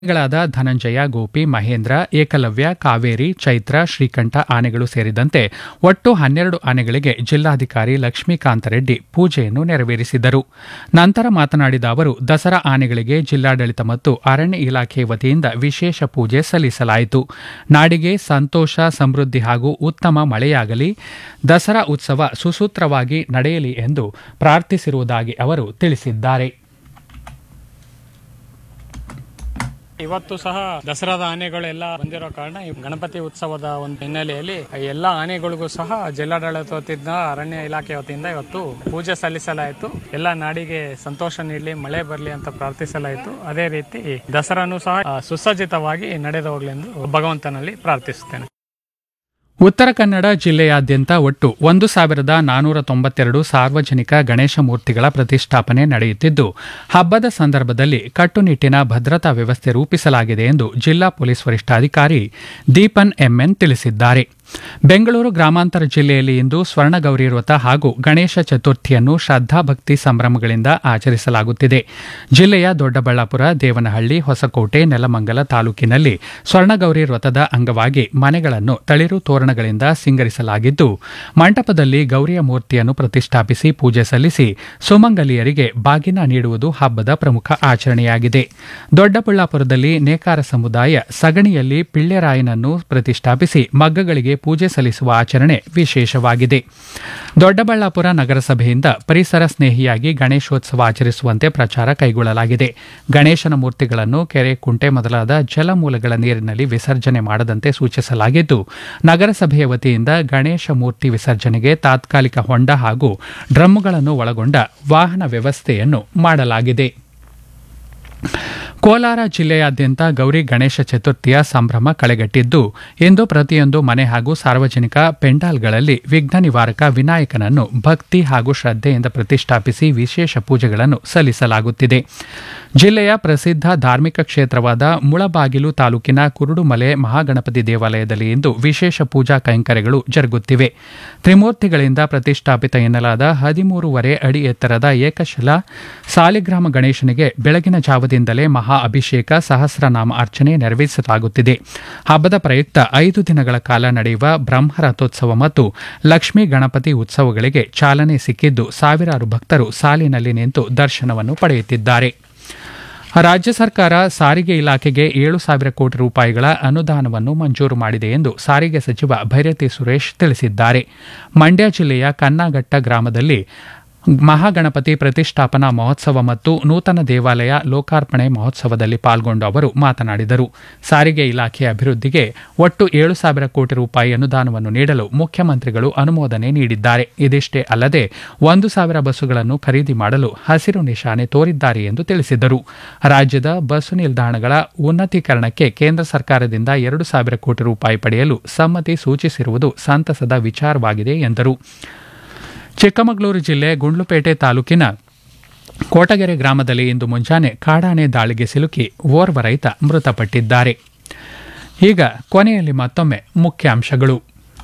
ಗಳಾದ ಧನಂಜಯ ಗೋಪಿ ಮಹೇಂದ್ರ ಏಕಲವ್ಯ ಕಾವೇರಿ ಚೈತ್ರ ಶ್ರೀಕಂಠ ಆನೆಗಳು ಸೇರಿದಂತೆ ಒಟ್ಟು ಹನ್ನೆರಡು ಆನೆಗಳಿಗೆ ಜಿಲ್ಲಾಧಿಕಾರಿ ಲಕ್ಷ್ಮೀಕಾಂತ ರೆಡ್ಡಿ ಪೂಜೆಯನ್ನು ನೆರವೇರಿಸಿದರು ನಂತರ ಮಾತನಾಡಿದ ಅವರು ದಸರಾ ಆನೆಗಳಿಗೆ ಜಿಲ್ಲಾಡಳಿತ ಮತ್ತು ಅರಣ್ಯ ಇಲಾಖೆ ವತಿಯಿಂದ ವಿಶೇಷ ಪೂಜೆ ಸಲ್ಲಿಸಲಾಯಿತು ನಾಡಿಗೆ ಸಂತೋಷ ಸಮೃದ್ಧಿ ಹಾಗೂ ಉತ್ತಮ ಮಳೆಯಾಗಲಿ ದಸರಾ ಉತ್ಸವ ಸುಸೂತ್ರವಾಗಿ ನಡೆಯಲಿ ಎಂದು ಪ್ರಾರ್ಥಿಸಿರುವುದಾಗಿ ಅವರು ತಿಳಿಸಿದ್ದಾರೆ ಇವತ್ತು ಸಹ ದಸರಾದ ಆನೆಗಳೆಲ್ಲ ಬಂದಿರೋ ಕಾರಣ ಈ ಗಣಪತಿ ಉತ್ಸವದ ಒಂದು ಹಿನ್ನೆಲೆಯಲ್ಲಿ ಎಲ್ಲ ಆನೆಗಳಿಗೂ ಸಹ ಜಿಲ್ಲಾಡಳಿತ ವತಿಯಿಂದ ಅರಣ್ಯ ಇಲಾಖೆ ವತಿಯಿಂದ ಇವತ್ತು ಪೂಜೆ ಸಲ್ಲಿಸಲಾಯಿತು ಎಲ್ಲ ನಾಡಿಗೆ ಸಂತೋಷ ನೀಡಲಿ ಮಳೆ ಬರಲಿ ಅಂತ ಪ್ರಾರ್ಥಿಸಲಾಯಿತು ಅದೇ ರೀತಿ ದಸರಾನು ಸಹ ಆ, ಸುಸಜ್ಜಿತವಾಗಿ ನಡೆದು ಹೋಗ್ಲಿ ಎಂದು ಭಗವಂತನಲ್ಲಿ ಪ್ರಾರ್ಥಿಸುತ್ತೇನೆ ಉತ್ತರ ಕನ್ನಡ ಜಿಲ್ಲೆಯಾದ್ಯಂತ ಒಟ್ಟು ಒಂದು ಸಾವಿರದ ನಾನೂರ ತೊಂಬತ್ತೆರಡು ಸಾರ್ವಜನಿಕ ಗಣೇಶ ಮೂರ್ತಿಗಳ ಪ್ರತಿಷ್ಠಾಪನೆ ನಡೆಯುತ್ತಿದ್ದು ಹಬ್ಬದ ಸಂದರ್ಭದಲ್ಲಿ ಕಟ್ಟುನಿಟ್ಟಿನ ಭದ್ರತಾ ವ್ಯವಸ್ಥೆ ರೂಪಿಸಲಾಗಿದೆ ಎಂದು ಜಿಲ್ಲಾ ಪೊಲೀಸ್ ವರಿಷ್ಠಾಧಿಕಾರಿ ದೀಪನ್ ಎಂಎನ್ ತಿಳಿಸಿದ್ದಾರೆ ಬೆಂಗಳೂರು ಗ್ರಾಮಾಂತರ ಜಿಲ್ಲೆಯಲ್ಲಿ ಇಂದು ಸ್ವರ್ಣಗೌರಿ ವ್ರತ ಹಾಗೂ ಗಣೇಶ ಚತುರ್ಥಿಯನ್ನು ಶ್ರದ್ಧಾಭಕ್ತಿ ಸಂಭ್ರಮಗಳಿಂದ ಆಚರಿಸಲಾಗುತ್ತಿದೆ ಜಿಲ್ಲೆಯ ದೊಡ್ಡಬಳ್ಳಾಪುರ ದೇವನಹಳ್ಳಿ ಹೊಸಕೋಟೆ ನೆಲಮಂಗಲ ತಾಲೂಕಿನಲ್ಲಿ ಸ್ವರ್ಣಗೌರಿ ವ್ರತದ ಅಂಗವಾಗಿ ಮನೆಗಳನ್ನು ತಳಿರು ತೋರಣಗಳಿಂದ ಸಿಂಗರಿಸಲಾಗಿದ್ದು ಮಂಟಪದಲ್ಲಿ ಗೌರಿಯ ಮೂರ್ತಿಯನ್ನು ಪ್ರತಿಷ್ಠಾಪಿಸಿ ಪೂಜೆ ಸಲ್ಲಿಸಿ ಸುಮಂಗಲಿಯರಿಗೆ ಬಾಗಿನ ನೀಡುವುದು ಹಬ್ಬದ ಪ್ರಮುಖ ಆಚರಣೆಯಾಗಿದೆ ದೊಡ್ಡಬಳ್ಳಾಪುರದಲ್ಲಿ ನೇಕಾರ ಸಮುದಾಯ ಸಗಣಿಯಲ್ಲಿ ಪಿಳ್ಳೆರಾಯನನ್ನು ಪ್ರತಿಷ್ಠಾಪಿಸಿ ಮಗ್ಗಗಳಿಗೆ ಪೂಜೆ ಸಲ್ಲಿಸುವ ಆಚರಣೆ ವಿಶೇಷವಾಗಿದೆ ದೊಡ್ಡಬಳ್ಳಾಪುರ ನಗರಸಭೆಯಿಂದ ಪರಿಸರ ಸ್ನೇಹಿಯಾಗಿ ಗಣೇಶೋತ್ಸವ ಆಚರಿಸುವಂತೆ ಪ್ರಚಾರ ಕೈಗೊಳ್ಳಲಾಗಿದೆ ಗಣೇಶನ ಮೂರ್ತಿಗಳನ್ನು ಕೆರೆ ಕುಂಟೆ ಮೊದಲಾದ ಜಲಮೂಲಗಳ ನೀರಿನಲ್ಲಿ ವಿಸರ್ಜನೆ ಮಾಡದಂತೆ ಸೂಚಿಸಲಾಗಿದ್ದು ನಗರಸಭೆಯ ವತಿಯಿಂದ ಗಣೇಶ ಮೂರ್ತಿ ವಿಸರ್ಜನೆಗೆ ತಾತ್ಕಾಲಿಕ ಹೊಂಡ ಹಾಗೂ ಡ್ರಮ್ಗಳನ್ನು ಒಳಗೊಂಡ ವಾಹನ ವ್ಯವಸ್ಥೆಯನ್ನು ಮಾಡಲಾಗಿದೆ ಕೋಲಾರ ಜಿಲ್ಲೆಯಾದ್ಯಂತ ಗೌರಿ ಗಣೇಶ ಚತುರ್ಥಿಯ ಸಂಭ್ರಮ ಕಳೆಗಟ್ಟಿದ್ದು ಇಂದು ಪ್ರತಿಯೊಂದು ಮನೆ ಹಾಗೂ ಸಾರ್ವಜನಿಕ ಪೆಂಡಾಲ್ಗಳಲ್ಲಿ ವಿಘ್ನ ನಿವಾರಕ ವಿನಾಯಕನನ್ನು ಭಕ್ತಿ ಹಾಗೂ ಶ್ರದ್ಧೆಯಿಂದ ಪ್ರತಿಷ್ಠಾಪಿಸಿ ವಿಶೇಷ ಪೂಜೆಗಳನ್ನು ಸಲ್ಲಿಸಲಾಗುತ್ತಿದೆ ಜಿಲ್ಲೆಯ ಪ್ರಸಿದ್ಧ ಧಾರ್ಮಿಕ ಕ್ಷೇತ್ರವಾದ ಮುಳಬಾಗಿಲು ತಾಲೂಕಿನ ಕುರುಡುಮಲೆ ಮಹಾಗಣಪತಿ ದೇವಾಲಯದಲ್ಲಿ ಇಂದು ವಿಶೇಷ ಪೂಜಾ ಕೈಂಕರ್ಯಗಳು ಜರುಗುತ್ತಿವೆ ತ್ರಿಮೂರ್ತಿಗಳಿಂದ ಪ್ರತಿಷ್ಠಾಪಿತ ಎನ್ನಲಾದ ಹದಿಮೂರುವರೆ ಅಡಿ ಎತ್ತರದ ಏಕಶಿಲ ಸಾಲಿಗ್ರಾಮ ಗಣೇಶನಿಗೆ ಬೆಳಗಿನ ಜಾವದಿಂದಲೇ ಮಹಾ ಅಭಿಷೇಕ ಸಹಸ್ರನಾಮ ಅರ್ಚನೆ ನೆರವೇರಿಸಲಾಗುತ್ತಿದೆ ಹಬ್ಬದ ಪ್ರಯುಕ್ತ ಐದು ದಿನಗಳ ಕಾಲ ನಡೆಯುವ ಬ್ರಹ್ಮರಥೋತ್ಸವ ಮತ್ತು ಲಕ್ಷ್ಮೀ ಗಣಪತಿ ಉತ್ಸವಗಳಿಗೆ ಚಾಲನೆ ಸಿಕ್ಕಿದ್ದು ಸಾವಿರಾರು ಭಕ್ತರು ಸಾಲಿನಲ್ಲಿ ನಿಂತು ದರ್ಶನವನ್ನು ಪಡೆಯುತ್ತಿದ್ದಾರೆ ರಾಜ್ಯ ಸರ್ಕಾರ ಸಾರಿಗೆ ಇಲಾಖೆಗೆ ಏಳು ಸಾವಿರ ಕೋಟಿ ರೂಪಾಯಿಗಳ ಅನುದಾನವನ್ನು ಮಂಜೂರು ಮಾಡಿದೆ ಎಂದು ಸಾರಿಗೆ ಸಚಿವ ಭೈರತಿ ಸುರೇಶ್ ತಿಳಿಸಿದ್ದಾರೆ ಮಂಡ್ಯ ಜಿಲ್ಲೆಯ ಕನ್ನಾಘಟ್ಟ ಗ್ರಾಮದಲ್ಲಿ ಮಹಾಗಣಪತಿ ಪ್ರತಿಷ್ಠಾಪನಾ ಮಹೋತ್ಸವ ಮತ್ತು ನೂತನ ದೇವಾಲಯ ಲೋಕಾರ್ಪಣೆ ಮಹೋತ್ಸವದಲ್ಲಿ ಪಾಲ್ಗೊಂಡು ಅವರು ಮಾತನಾಡಿದರು ಸಾರಿಗೆ ಇಲಾಖೆ ಅಭಿವೃದ್ಧಿಗೆ ಒಟ್ಟು ಏಳು ಸಾವಿರ ಕೋಟಿ ರೂಪಾಯಿ ಅನುದಾನವನ್ನು ನೀಡಲು ಮುಖ್ಯಮಂತ್ರಿಗಳು ಅನುಮೋದನೆ ನೀಡಿದ್ದಾರೆ ಇದಿಷ್ಟೇ ಅಲ್ಲದೆ ಒಂದು ಸಾವಿರ ಬಸ್ಸುಗಳನ್ನು ಖರೀದಿ ಮಾಡಲು ಹಸಿರು ನಿಶಾನೆ ತೋರಿದ್ದಾರೆ ಎಂದು ತಿಳಿಸಿದರು ರಾಜ್ಯದ ಬಸ್ಸು ನಿಲ್ದಾಣಗಳ ಉನ್ನತೀಕರಣಕ್ಕೆ ಕೇಂದ್ರ ಸರ್ಕಾರದಿಂದ ಎರಡು ಸಾವಿರ ಕೋಟಿ ರೂಪಾಯಿ ಪಡೆಯಲು ಸಮ್ಮತಿ ಸೂಚಿಸಿರುವುದು ಸಂತಸದ ವಿಚಾರವಾಗಿದೆ ಎಂದರು ಚಿಕ್ಕಮಗಳೂರು ಜಿಲ್ಲೆ ಗುಂಡ್ಲುಪೇಟೆ ತಾಲೂಕಿನ ಕೋಟಗೆರೆ ಗ್ರಾಮದಲ್ಲಿ ಇಂದು ಮುಂಜಾನೆ ಕಾಡಾನೆ ದಾಳಿಗೆ ಸಿಲುಕಿ ಓರ್ವ ರೈತ ಮೃತಪಟ್ಟಿದ್ದಾರೆ ಈಗ ಕೊನೆಯಲ್ಲಿ ಮತ್ತೊಮ್ಮೆ ಮುಖ್ಯಾಂಶಗಳು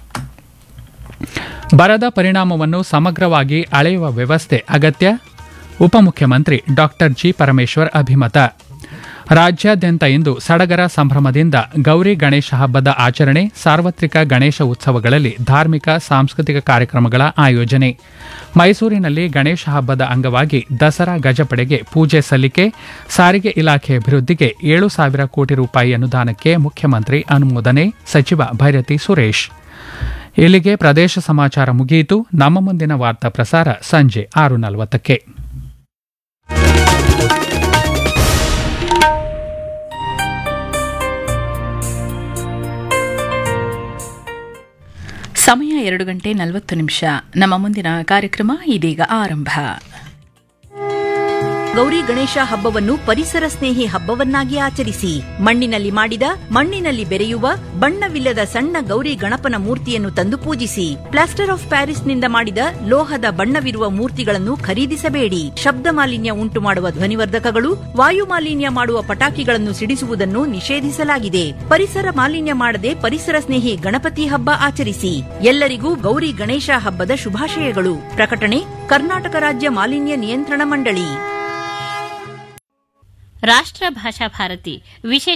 ಬರದ ಪರಿಣಾಮವನ್ನು ಸಮಗ್ರವಾಗಿ ಅಳೆಯುವ ವ್ಯವಸ್ಥೆ ಅಗತ್ಯ ಉಪಮುಖ್ಯಮಂತ್ರಿ ಡಾಕ್ಟರ್ ಜಿ ಪರಮೇಶ್ವರ್ ಅಭಿಮತ ರಾಜ್ಯಾದ್ಯಂತ ಇಂದು ಸಡಗರ ಸಂಭ್ರಮದಿಂದ ಗೌರಿ ಗಣೇಶ ಹಬ್ಬದ ಆಚರಣೆ ಸಾರ್ವತ್ರಿಕ ಗಣೇಶ ಉತ್ಸವಗಳಲ್ಲಿ ಧಾರ್ಮಿಕ ಸಾಂಸ್ಕೃತಿಕ ಕಾರ್ಯಕ್ರಮಗಳ ಆಯೋಜನೆ ಮೈಸೂರಿನಲ್ಲಿ ಗಣೇಶ ಹಬ್ಬದ ಅಂಗವಾಗಿ ದಸರಾ ಗಜಪಡೆಗೆ ಪೂಜೆ ಸಲ್ಲಿಕೆ ಸಾರಿಗೆ ಇಲಾಖೆ ಅಭಿವೃದ್ಧಿಗೆ ಏಳು ಸಾವಿರ ಕೋಟಿ ರೂಪಾಯಿ ಅನುದಾನಕ್ಕೆ ಮುಖ್ಯಮಂತ್ರಿ ಅನುಮೋದನೆ ಸಚಿವ ಭೈರತಿ ಸುರೇಶ್ ಇಲ್ಲಿಗೆ ಪ್ರದೇಶ ಸಮಾಚಾರ ಮುಗಿಯಿತು ನಮ್ಮ ಮುಂದಿನ ವಾರ್ತಾ ಪ್ರಸಾರ ಸಂಜೆ ಆರು ನಲವತ್ತಕ್ಕೆ ಸಮಯ ಎರಡು ಗಂಟೆ ನಲವತ್ತು ನಿಮಿಷ ನಮ್ಮ ಮುಂದಿನ ಕಾರ್ಯಕ್ರಮ ಇದೀಗ ಆರಂಭ ಗೌರಿ ಗಣೇಶ ಹಬ್ಬವನ್ನು ಪರಿಸರ ಸ್ನೇಹಿ ಹಬ್ಬವನ್ನಾಗಿ ಆಚರಿಸಿ ಮಣ್ಣಿನಲ್ಲಿ ಮಾಡಿದ ಮಣ್ಣಿನಲ್ಲಿ ಬೆರೆಯುವ ಬಣ್ಣವಿಲ್ಲದ ಸಣ್ಣ ಗೌರಿ ಗಣಪನ ಮೂರ್ತಿಯನ್ನು ತಂದು ಪೂಜಿಸಿ ಪ್ಲಾಸ್ಟರ್ ಆಫ್ ಪ್ಯಾರಿಸ್ನಿಂದ ಮಾಡಿದ ಲೋಹದ ಬಣ್ಣವಿರುವ ಮೂರ್ತಿಗಳನ್ನು ಖರೀದಿಸಬೇಡಿ ಶಬ್ದ ಮಾಲಿನ್ಯ ಉಂಟು ಮಾಡುವ ಧ್ವನಿವರ್ಧಕಗಳು ವಾಯು ಮಾಲಿನ್ಯ ಮಾಡುವ ಪಟಾಕಿಗಳನ್ನು ಸಿಡಿಸುವುದನ್ನು ನಿಷೇಧಿಸಲಾಗಿದೆ ಪರಿಸರ ಮಾಲಿನ್ಯ ಮಾಡದೆ ಪರಿಸರ ಸ್ನೇಹಿ ಗಣಪತಿ ಹಬ್ಬ ಆಚರಿಸಿ ಎಲ್ಲರಿಗೂ ಗೌರಿ ಗಣೇಶ ಹಬ್ಬದ ಶುಭಾಶಯಗಳು ಪ್ರಕಟಣೆ ಕರ್ನಾಟಕ ರಾಜ್ಯ ಮಾಲಿನ್ಯ ನಿಯಂತ್ರಣ ಮಂಡಳಿ ರಾಷ್ಟ್ರ ಭಾಷಾ ಭಾರತಿ ವಿಶೇಷ